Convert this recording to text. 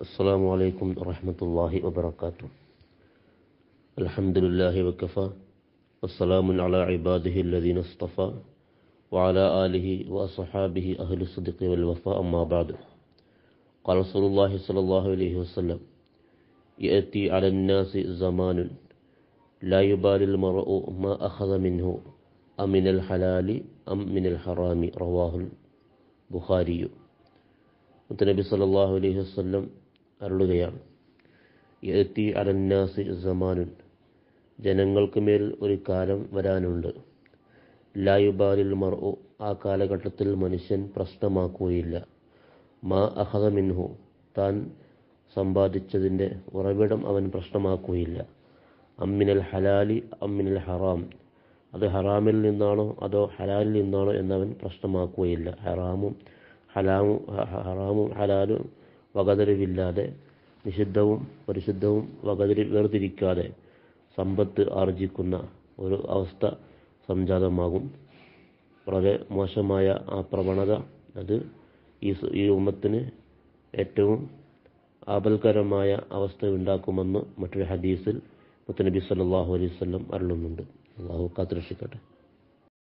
السلام عليكم ورحمة الله وبركاته الحمد لله وكفى والسلام على عباده الذين اصطفى وعلى آله وأصحابه أهل الصدق والوفاء أما بعد قال رسول الله صلى الله عليه وسلم يأتي على الناس زمان لا يبالي المرء ما أخذ منه أم من الحلال أم من الحرام رواه البخاري മുത്തനബി സല്ലല്ലാഹു അലൈഹി വസല്ലം അരുളുകയാണ് യഅത്തി അലന്നാസി സമാനുൻ ജനങ്ങൾക്ക് മേൽ ഒരു കാലം വരാനുണ്ട് ലായുബാലിൽ മർഉ ആ കാലഘട്ടത്തിൽ മനുഷ്യൻ പ്രശ്നമാക്കുകയില്ല മാ അഹദ മിൻഹു താൻ സമ്പാദിച്ചതിൻ്റെ ഉറവിടം അവൻ പ്രശ്നമാക്കുകയില്ല അമ്മിനൽ ഹലാലി അമ്മിനൽ ഹറാം അത് ഹറാമിൽ നിന്നാണോ അതോ ഹലാലിൽ നിന്നാണോ എന്നവൻ പ്രശ്നമാക്കുകയില്ല ഹറാമും ഹലാമും ഹറാമും ഹലാലും വകതിരിവില്ലാതെ നിഷിദ്ധവും പരിശുദ്ധവും വകതിരി വേർതിരിക്കാതെ സമ്പത്ത് ആർജിക്കുന്ന ഒരു അവസ്ഥ സംജാതമാകും വളരെ മോശമായ ആ പ്രവണത അത് ഈ ഈ ഉമ്മത്തിന് ഏറ്റവും ആപൽക്കരമായ അവസ്ഥ ഉണ്ടാക്കുമെന്ന് മറ്റൊരു ഹദീസിൽ മുത്തനബി സല്ലാഹു അലൈഹി വല്ലം അരുളുന്നുണ്ട് അള്ളാഹു കാത്തുരക്ഷിക്കട്ടെ